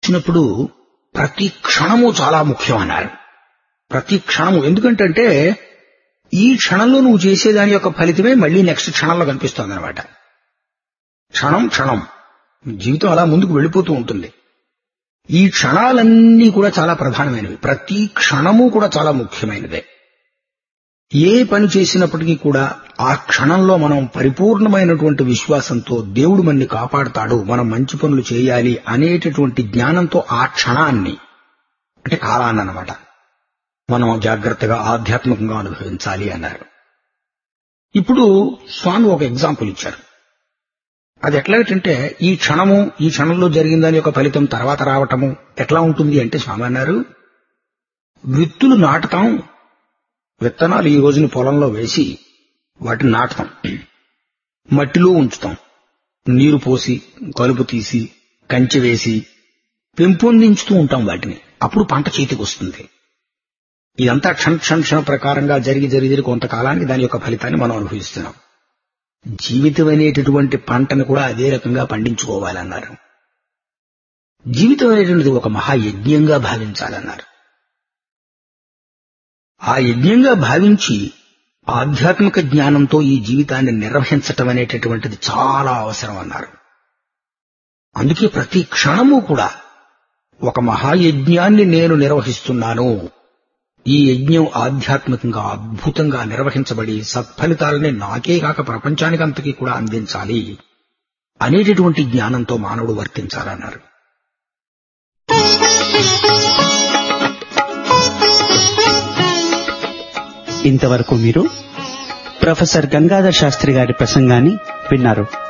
వచ్చినప్పుడు ప్రతి క్షణము చాలా ముఖ్యం అన్నారు ప్రతి క్షణము ఎందుకంటే ఈ క్షణంలో నువ్వు చేసేదాని యొక్క ఫలితమే మళ్ళీ నెక్స్ట్ క్షణంలో కనిపిస్తుంది అనమాట క్షణం క్షణం జీవితం అలా ముందుకు వెళ్ళిపోతూ ఉంటుంది ఈ క్షణాలన్నీ కూడా చాలా ప్రధానమైనవి ప్రతి క్షణము కూడా చాలా ముఖ్యమైనదే ఏ పని చేసినప్పటికీ కూడా ఆ క్షణంలో మనం పరిపూర్ణమైనటువంటి విశ్వాసంతో దేవుడు మనని కాపాడుతాడు మనం మంచి పనులు చేయాలి అనేటటువంటి జ్ఞానంతో ఆ క్షణాన్ని అంటే కాలాన్ని అన్నమాట మనం జాగ్రత్తగా ఆధ్యాత్మికంగా అనుభవించాలి అన్నారు ఇప్పుడు స్వామి ఒక ఎగ్జాంపుల్ ఇచ్చారు అది ఎట్లాగంటే ఈ క్షణము ఈ క్షణంలో జరిగిన దాని యొక్క ఫలితం తర్వాత రావటము ఎట్లా ఉంటుంది అంటే స్వామి అన్నారు విత్తులు నాటుతాం విత్తనాలు ఈ రోజున పొలంలో వేసి వాటిని నాటుతాం మట్టిలో ఉంచుతాం నీరు పోసి కలుపు తీసి కంచె వేసి పెంపొందించుతూ ఉంటాం వాటిని అప్పుడు పంట చేతికి వస్తుంది ఇదంతా క్షణ క్షణ క్షణ ప్రకారంగా జరిగి జరిగి జరిగి కొంతకాలానికి దాని యొక్క ఫలితాన్ని మనం అనుభవిస్తున్నాం జీవితం అనేటటువంటి పంటను కూడా అదే రకంగా పండించుకోవాలన్నారు జీవితం అనేటువంటిది ఒక మహాయజ్ఞంగా భావించాలన్నారు ఆ యజ్ఞంగా భావించి ఆధ్యాత్మిక జ్ఞానంతో ఈ జీవితాన్ని నిర్వహించటం అనేటటువంటిది చాలా అవసరం అన్నారు అందుకే ప్రతి క్షణము కూడా ఒక మహాయజ్ఞాన్ని నేను నిర్వహిస్తున్నాను ఈ యజ్ఞం ఆధ్యాత్మికంగా అద్భుతంగా నిర్వహించబడి సత్ఫలితాలని నాకే కాక ప్రపంచానికంతకీ కూడా అందించాలి అనేటటువంటి జ్ఞానంతో మానవుడు వర్తించాలన్నారు ఇంతవరకు మీరు ప్రొఫెసర్ గంగాధర్ శాస్త్రి గారి ప్రసంగాన్ని విన్నారు